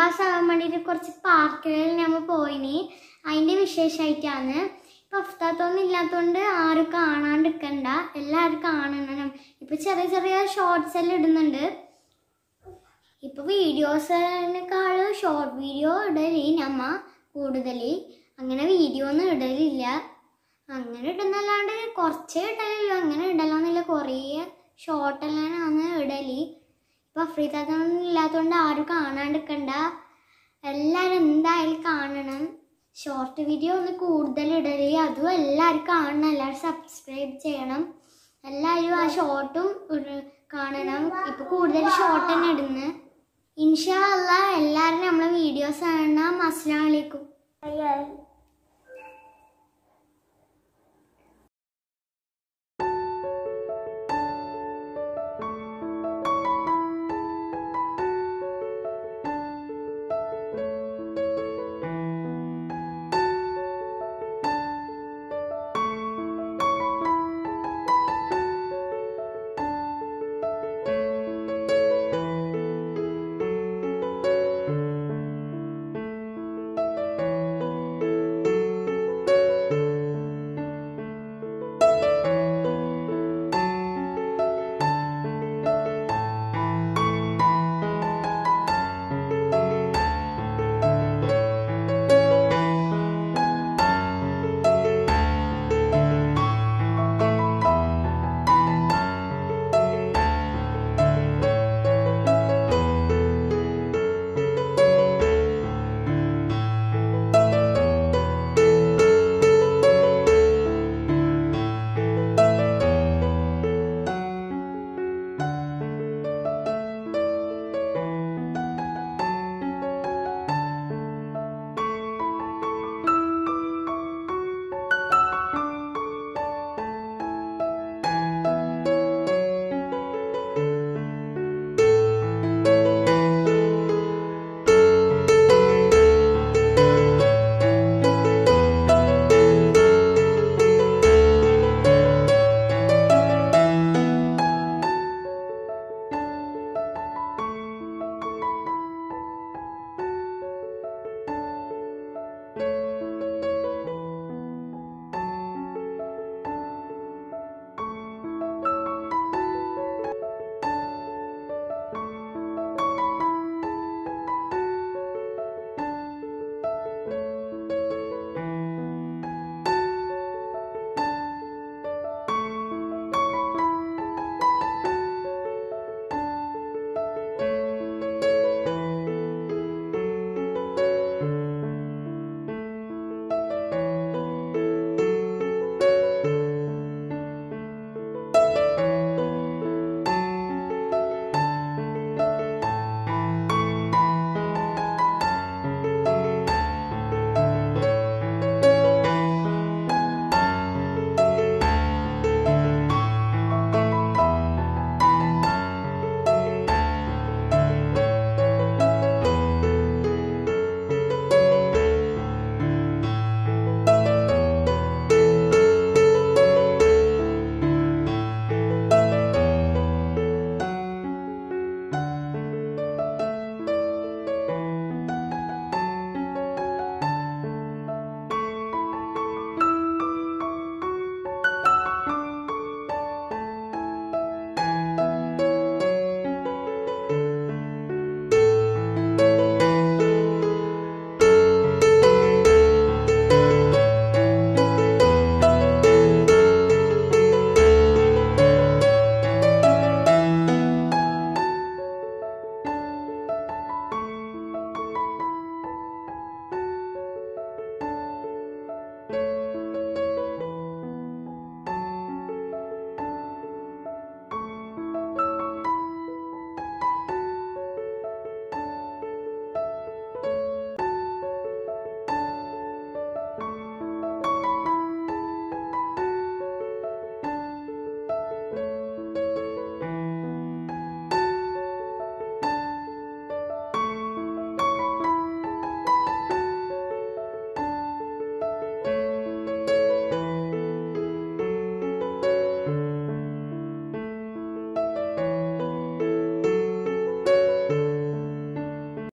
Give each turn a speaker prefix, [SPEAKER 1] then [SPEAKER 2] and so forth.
[SPEAKER 1] pass ആകാൻ വേണ്ടിയിട്ട് കുറച്ച് പാർക്കുകളിൽ നമ്മൾ പോയിനി അതിൻ്റെ വിശേഷമായിട്ടാണ് ഇപ്പം അഫ്താത്തൊന്നും ഇല്ലാത്തതുകൊണ്ട് ആരും കാണാണ്ടിരിക്കണ്ട എല്ലാവരും കാണണം ഇപ്പം ചെറിയ ചെറിയ ഷോർട്സ് എല്ലാം ഇടുന്നുണ്ട് ഇപ്പൊ വീഡിയോസിനേക്കാൾ ഷോർട്ട് വീഡിയോ ഇടല് നമ്മ കൂടുതൽ അങ്ങനെ വീഡിയോ ഒന്നും ഇടലില്ല അങ്ങനെ ഇടുന്നല്ലാണ്ട് കുറച്ചേ ഇടലില്ല അങ്ങനെ ഇടലാന്നില്ല കുറേ ഷോർട്ടെല്ലാം ആണ് ഇടല് ഇപ്പൊ അഫ്രീത്തൊന്നും ഇല്ലാത്തതുകൊണ്ട് ആരും കാണാണ്ടിരിക്കണ്ട എല്ലാവരും എന്തായാലും കാണണം ഷോർട്ട് വീഡിയോ ഒന്ന് കൂടുതൽ ഇടല് അതും എല്ലാവരും കാണണം എല്ലാവരും സബ്സ്ക്രൈബ് ചെയ്യണം എല്ലാവരും ആ ഷോർട്ടും കാണണം ഇപ്പൊ കൂടുതൽ ഷോർട്ട് തന്നെ ഇടുന്നത് ഇൻഷാ അല്ലാ എല്ലാവരും നമ്മളെ വീഡിയോസ് കാണണം അസ്സലാമു അലൈക്കും